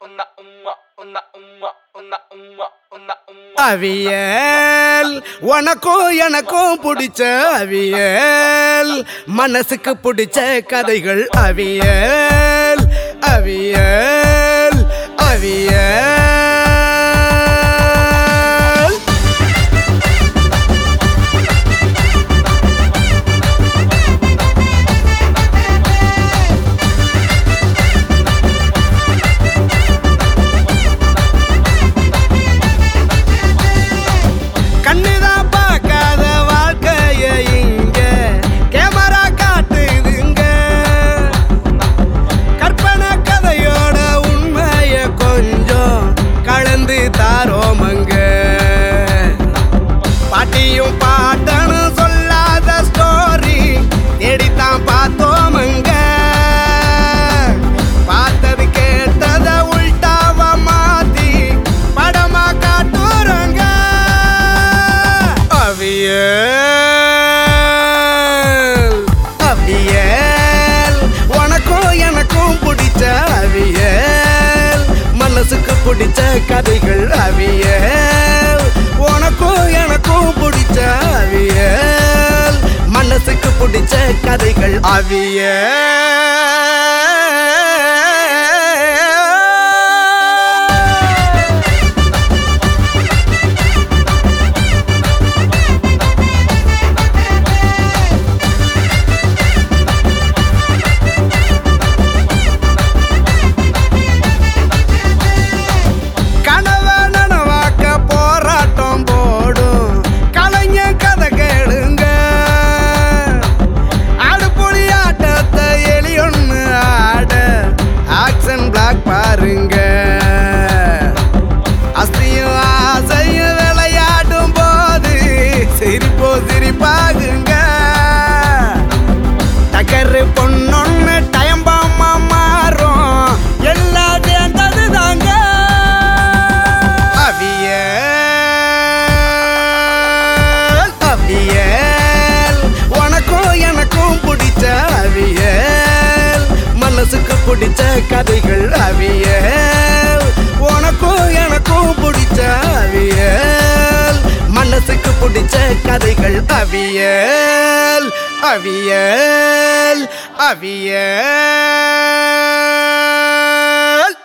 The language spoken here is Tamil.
அவியல் உனக்கும் எனக்கும் பிடிச்ச அவியல் மனசுக்கு பிடிச்ச கதைகள் அவியல் அவியல் அவியல் கண்ணுதான் பார்க்காத வாழ்க்கைய இங்க கேமரா காட்டுதுங்க கற்பனை கதையோட உண்மைய கொஞ்சம் கலந்து தாரோமங்க பாட்டியும் பாட்டனும் சொல்லாத ஸ்டோரி தேடித்தான் பார்த்தோமங்க பார்த்தது கேட்டத உள்டாவ மாத்தி படமா காட்டுறங்க அவியல் அவியல் உனக்கும் எனக்கும் பிடிச்ச அவியல் மனசுக்கு பிடிச்ச கதைகள் அவியல் உனக்கும் எனக்கும் பிடிச்ச அவியல் மனசுக்கு பிடிச்ச கதைகள் அவியல் கனவ நனவாக்க போராட்டம் போடும் கலைஞர் கதை கேளுங்க அடுப்பொடி ஆட்டத்தை எலியொன்னு ஆட ஆக்சன் பிளாக் பாருங்க அஸ்தியும் ஆசையும் விளையாடும் போது சிரிப்போ சிரிப்பாகுங்க டக்கரு பொண்ணொன்னு டயம்பாமா மாறும் எல்லாம் சேர்ந்தது தாங்க அவியல் அவியல் உனக்கும் எனக்கும் பிடிச்ச அவியல் மனசுக்கு பிடிச்ச கதைகள் அவியல் உனக்கும் எனக்கும் பிடிச்ச அவியல் மனசுக்கு பிடிச்ச கதைகள் அவியல் அவியல் அவியல்